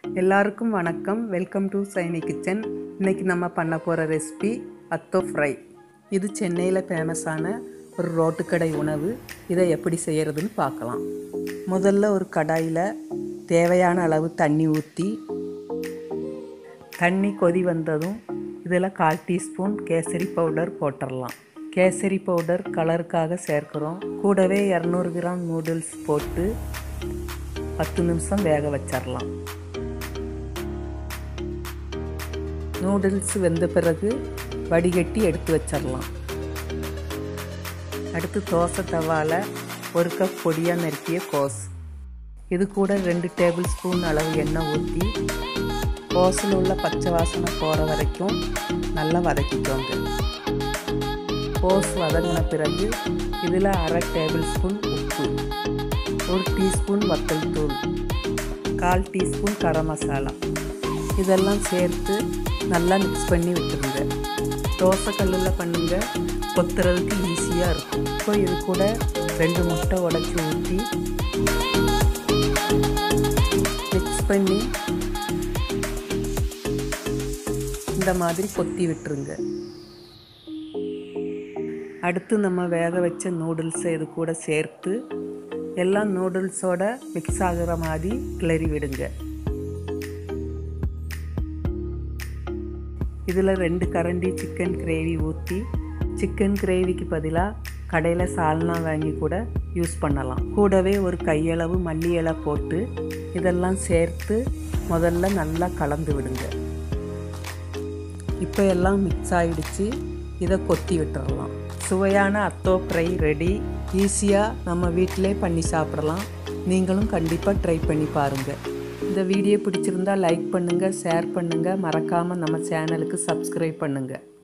எல்லாருக்கும் வணக்கம் welcome to Saini kitchen இன்னைக்கு நம்ம பண்ண போகிற ரெசிபி அத்தோ ஃப்ரை இது சென்னையில் ஃபேமஸான ஒரு ரோட்டுக்கடை உணவு இதை எப்படி செய்கிறதுன்னு பார்க்கலாம் முதல்ல ஒரு கடாயில் தேவையான அளவு தண்ணி ஊற்றி தண்ணி கொதி வந்ததும் இதில் கால் டீஸ்பூன் கேசரி பவுடர் போட்டுடலாம் கேசரி பவுடர் கலருக்காக சேர்க்குறோம் கூடவே இரநூறு கிராம் நூடுல்ஸ் போட்டு பத்து நிமிஷம் வேக வச்சிடலாம் நூடுல்ஸ் வெந்த பிறகு வடிகட்டி எடுத்து வச்சிடலாம் அடுத்து தோசை தவாவில் ஒரு கப் பொடியாக நறுக்கிய கோஸ் இது கூட ரெண்டு டேபிள் ஸ்பூன் அளவு எண்ணெய் ஊற்றி கோஸில் உள்ள பச்சை வாசனை போகிற வரைக்கும் நல்லா வதக்கிக்கோங்க கோஸ் வதங்கின பிறகு இதில் அரை டேபிள் ஸ்பூன் உப்பு ஒரு டீஸ்பூன் வத்தல் தூள் கால் டீஸ்பூன் கரம் மசாலா இதெல்லாம் சேர்த்து நல்லா மிக்ஸ் பண்ணி விட்டுருங்க தோசை கல்லில் பண்ணுங்க கொத்துறதுக்கு ஈஸியாக இருக்கும் இப்போ இது கூட ரெண்டு முட்டை உடச்சி ஊற்றி மிக்ஸ் பண்ணி இந்த மாதிரி கொத்தி விட்டுருங்க அடுத்து நம்ம வேக வச்ச நூடுல்ஸை இது கூட சேர்த்து எல்லாம் நூடுல்ஸோட மிக்ஸ் ஆகிற மாதிரி கிளறி விடுங்க இதில் ரெண்டு கரண்டி சிக்கன் கிரேவி ஊற்றி சிக்கன் கிரேவிக்கு பதிலாக கடையில் சால்னா வாங்கி கூட யூஸ் பண்ணலாம் கூடவே ஒரு கையளவு மல்லி இலை போட்டு இதெல்லாம் சேர்த்து முதல்ல நல்லா கலந்து விடுங்க இப்போ எல்லாம் மிக்ஸ் ஆகிடுச்சு இதை கொத்தி விட்டுறலாம் சுவையான அத்தோ ஃப்ரை ரெடி ஈஸியாக நம்ம வீட்டிலே பண்ணி சாப்பிடலாம் நீங்களும் கண்டிப்பாக ட்ரை பண்ணி பாருங்கள் இந்த வீடியோ பிடிச்சிருந்தா லைக் பண்ணுங்கள் ஷேர் பண்ணுங்கள் மறக்காமல் நம்ம சேனலுக்கு சப்ஸ்கிரைப் பண்ணுங்கள்